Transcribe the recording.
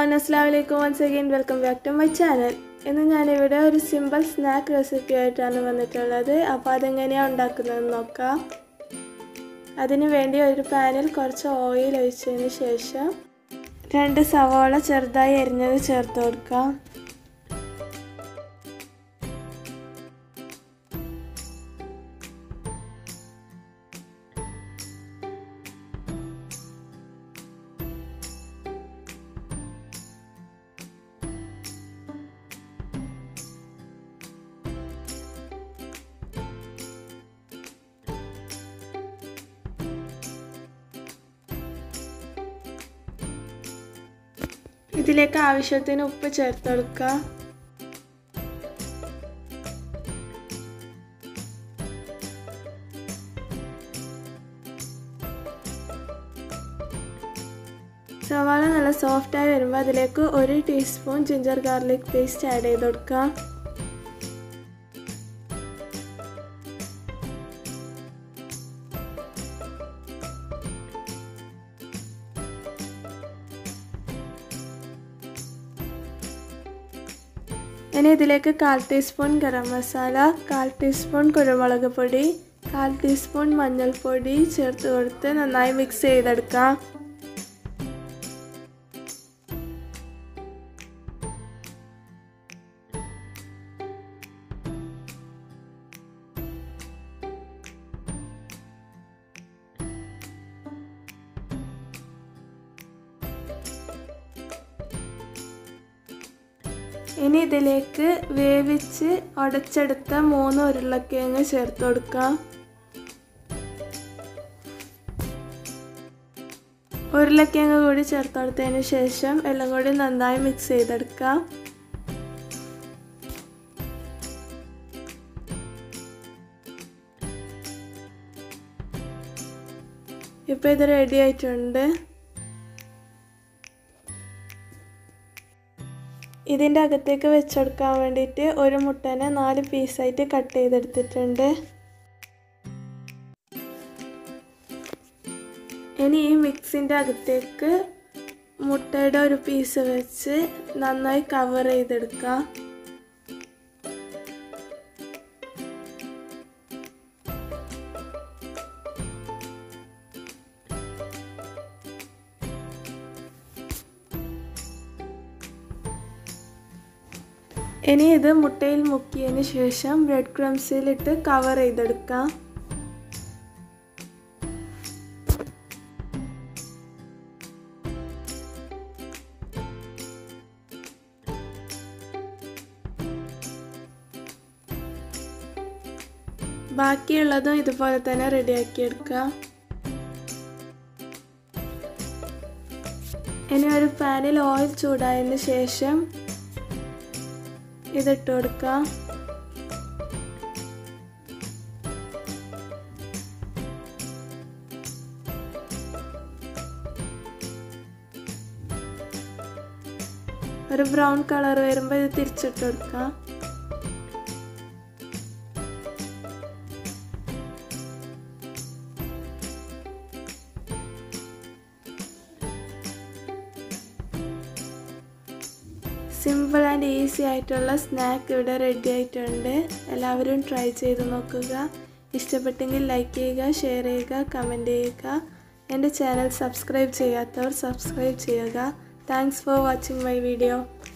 everyone അസ്സാം വലൈക്കും once again welcome back to my channel ഇന്ന് ഞാനിവിടെ ഒരു സിമ്പിൾ സ്നാക്ക് റെസിപ്പി ആയിട്ടാണ് വന്നിട്ടുള്ളത് അപ്പോൾ അതെങ്ങനെയാണ് ഉണ്ടാക്കുന്നതെന്ന് നോക്കാം അതിന് വേണ്ടി ഒരു പാനിൽ കുറച്ച് ഓയിൽ ഒഴിച്ചതിന് ശേഷം രണ്ട് സവാള ചെറുതായി എരിഞ്ഞത് ചേർത്ത് കൊടുക്കാം ഇതിലേക്ക് ആവശ്യത്തിന് ഉപ്പ് ചേർത്ത് കൊടുക്കുക സവാള നല്ല സോഫ്റ്റായി വരുമ്പോൾ അതിലേക്ക് ഒരു teaspoon ginger garlic paste add ചെയ്ത് കൊടുക്കാം ഇനി ഇതിലേക്ക് കാൽ ടീസ്പൂൺ ഗരം മസാല കാൽ ടീസ്പൂൺ കുരുമുളക് പൊടി കാൽ ടീസ്പൂൺ മഞ്ഞൾപ്പൊടി ചേർത്ത് കൊടുത്ത് നന്നായി മിക്സ് ചെയ്തെടുക്കാം ഇനി ഇതിലേക്ക് വേവിച്ച് ഉടച്ചെടുത്ത മൂന്ന് ഉരുളക്കിഴങ്ങ് ചേർത്ത് കൊടുക്കാം ഉരുളക്കിഴങ്ങ് കൂടി ചേർത്ത് കൊടുത്തതിന് ശേഷം എല്ലാം കൂടി നന്നായി മിക്സ് ചെയ്തെടുക്കാം ഇപ്പോൾ ഇത് റെഡി ആയിട്ടുണ്ട് ഇതിൻ്റെ അകത്തേക്ക് വെച്ചെടുക്കാൻ വേണ്ടിയിട്ട് ഒരു മുട്ടനെ നാല് പീസായിട്ട് കട്ട് ചെയ്തെടുത്തിട്ടുണ്ട് ഇനി ഈ മിക്സിൻ്റെ അകത്തേക്ക് മുട്ടയുടെ ഒരു പീസ് വെച്ച് നന്നായി കവർ ചെയ്തെടുക്കാം ഇനി ഇത് മുട്ടയിൽ മുക്കിയതിന് ശേഷം ബ്രെഡ് ക്രംസിലിട്ട് കവർ ചെയ്തെടുക്കാം ബാക്കിയുള്ളതും ഇതുപോലെ തന്നെ റെഡിയാക്കി എടുക്കാം ഇനി ഒരു പാനിൽ ഓയിൽ ചൂടായതിന് ശേഷം ഇതിട്ട് കൊടുക്കാം ഒരു ബ്രൗൺ കളർ വരുമ്പോൾ ഇത് തിരിച്ചിട്ട് കൊടുക്കാം സിമ്പിൾ ആൻഡ് ഈസി ആയിട്ടുള്ള സ്നാക്ക് ഇവിടെ റെഡി ആയിട്ടുണ്ട് എല്ലാവരും ട്രൈ ചെയ്ത് നോക്കുക ഇഷ്ടപ്പെട്ടെങ്കിൽ ലൈക്ക് ചെയ്യുക ഷെയർ ചെയ്യുക കമൻറ്റ് ചെയ്യുക എൻ്റെ ചാനൽ സബ്സ്ക്രൈബ് ചെയ്യാത്തവർ സബ്സ്ക്രൈബ് ചെയ്യുക thanks for watching my video